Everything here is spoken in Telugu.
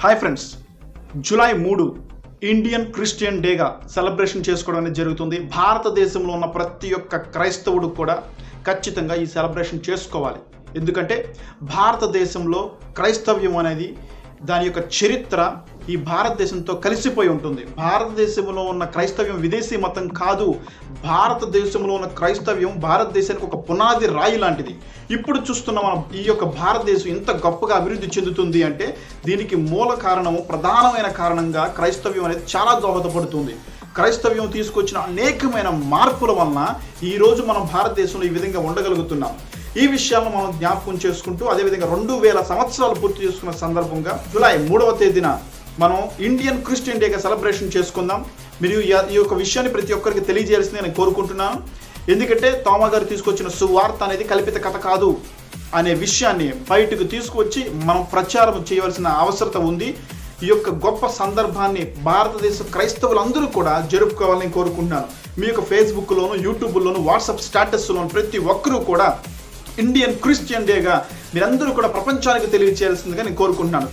హాయ్ ఫ్రెండ్స్ జూలై మూడు ఇండియన్ క్రిస్టియన్ డేగా సెలబ్రేషన్ చేసుకోవడం అనేది జరుగుతుంది భారతదేశంలో ఉన్న ప్రతి ఒక్క క్రైస్తవుడు కూడా ఖచ్చితంగా ఈ సెలబ్రేషన్ చేసుకోవాలి ఎందుకంటే భారతదేశంలో క్రైస్తవ్యం అనేది దాని యొక్క చరిత్ర ఈ భారతదేశంతో కలిసిపోయి ఉంటుంది భారతదేశంలో ఉన్న క్రైస్తవ్యం విదేశీ మతం కాదు భారతదేశంలో ఉన్న క్రైస్తవ్యం భారతదేశానికి ఒక పునాది రాయి లాంటిది ఇప్పుడు చూస్తున్న మనం ఈ యొక్క భారతదేశం ఇంత గొప్పగా అభివృద్ధి చెందుతుంది అంటే దీనికి మూల కారణము ప్రధానమైన కారణంగా క్రైస్తవ్యం అనేది చాలా దోహదపడుతుంది క్రైస్తవ్యం తీసుకొచ్చిన అనేకమైన మార్పుల వలన ఈరోజు మనం భారతదేశంలో ఈ విధంగా ఉండగలుగుతున్నాం ఈ విషయాలను మనం జ్ఞాపకం చేసుకుంటూ అదేవిధంగా రెండు వేల సంవత్సరాలు పూర్తి చేసుకున్న సందర్భంగా జూలై మూడవ తేదీన మనం ఇండియన్ క్రిస్టియన్ డేగా సెలబ్రేషన్ చేసుకుందాం మీరు ఈ- ఈ యొక్క విషయాన్ని ప్రతి ఒక్కరికి తెలియజేయాల్సింది నేను కోరుకుంటున్నాను ఎందుకంటే తోమా గారు తీసుకొచ్చిన సువార్త అనేది కల్పిత కథ కాదు అనే విషయాన్ని బయటకు తీసుకొచ్చి మనం ప్రచారం చేయవలసిన అవసరత ఉంది ఈ యొక్క గొప్ప సందర్భాన్ని భారతదేశ క్రైస్తవులందరూ కూడా జరుపుకోవాలని కోరుకుంటున్నాను మీ యొక్క ఫేస్బుక్లోను యూట్యూబ్లోను వాట్సాప్ స్టాటస్లోను ప్రతి ఒక్కరూ కూడా ఇండియన్ క్రిస్టియన్ డేగా మీరందరూ కూడా ప్రపంచానికి తెలియజేయాల్సిందిగా నేను కోరుకుంటున్నాను